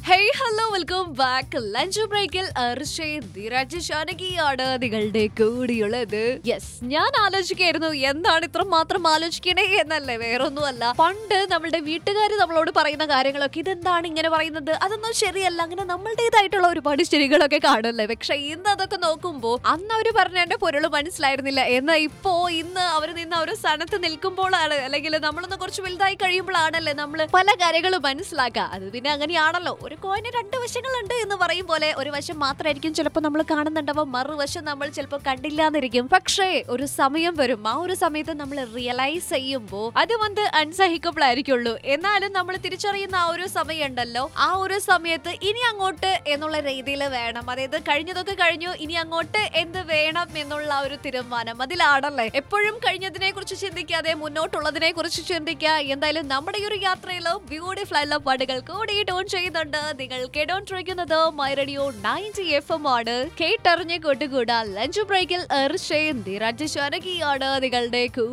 hey hello welcome back lunch ബ്രേക്കിൽ ഷാനകിയാണ് നിങ്ങളുടെ കൂടിയുള്ളത് യെസ് ഞാൻ ആലോചിക്കായിരുന്നു എന്താണ് ഇത്ര മാത്രം ആലോചിക്കണേ എന്നല്ലേ വേറൊന്നുമല്ല പണ്ട് നമ്മളുടെ വീട്ടുകാർ നമ്മളോട് പറയുന്ന കാര്യങ്ങളൊക്കെ ഇതെന്താണ് ഇങ്ങനെ പറയുന്നത് അതൊന്നും ശരിയല്ല അങ്ങനെ നമ്മളുടേതായിട്ടുള്ള ഒരുപാട് ശരികളൊക്കെ കാണുമല്ലേ പക്ഷെ ഇന്ന് അതൊക്കെ നോക്കുമ്പോ അന്ന് അവര് പറഞ്ഞതിന്റെ പൊരുള് മനസ്സിലായിരുന്നില്ല എന്നാൽ ഇപ്പോ ഇന്ന് അവർ നിന്ന് ആ ഒരു സ്ഥാനത്ത് നിൽക്കുമ്പോഴാണ് അല്ലെങ്കിൽ നമ്മളൊന്ന് കുറച്ച് വലുതായി കഴിയുമ്പോഴാണല്ലേ നമ്മൾ പല കാര്യങ്ങളും മനസ്സിലാക്കുക അത് പിന്നെ അങ്ങനെയാണല്ലോ ഒരു കോയിന് രണ്ട് വശങ്ങളുണ്ട് എന്ന് പറയും പോലെ ഒരു വശം മാത്രമായിരിക്കും ചിലപ്പോൾ നമ്മൾ കാണുന്നുണ്ടാവുക മറുവശം നമ്മൾ ചിലപ്പോൾ കണ്ടില്ലാന്നിരിക്കും പക്ഷേ ഒരു സമയം വരും ആ ഒരു സമയത്ത് നമ്മൾ റിയലൈസ് ചെയ്യുമ്പോൾ അത് വന്ന് അൺസഹിക്കബിൾ ആയിരിക്കുള്ളൂ എന്നാലും നമ്മൾ തിരിച്ചറിയുന്ന ആ ഒരു സമയം ഉണ്ടല്ലോ ആ ഒരു സമയത്ത് ഇനി അങ്ങോട്ട് എന്നുള്ള രീതിയിൽ വേണം അതായത് കഴിഞ്ഞതൊക്കെ കഴിഞ്ഞു ഇനി അങ്ങോട്ട് എന്ത് വേണം എന്നുള്ള ആ ഒരു തീരുമാനം അതിലാണല്ലേ എപ്പോഴും കഴിഞ്ഞതിനെ കുറിച്ച് ചിന്തിക്കാതെ മുന്നോട്ടുള്ളതിനെ കുറിച്ച് ചിന്തിക്കുക എന്തായാലും നമ്മുടെ ഈ ഒരു യാത്രയിലോ ബ്യൂട്ടിഫുൾ ആയിട്ടുള്ള പാട്ടുകൾ കൂടി ടോൺ ചെയ്യുന്നുണ്ട് നിങ്ങൾ കേട്ടോണ്ടിരിക്കുന്നത് my radio ninety F M ആണ് കേട്ടറിഞ്ഞ് കൊണ്ടുകൂടാ ലഞ്ച് ബ്രേക്കിൽ എർഷയും നിരഞ്ജ് ശാനകിയാണ് നിങ്ങളുടെ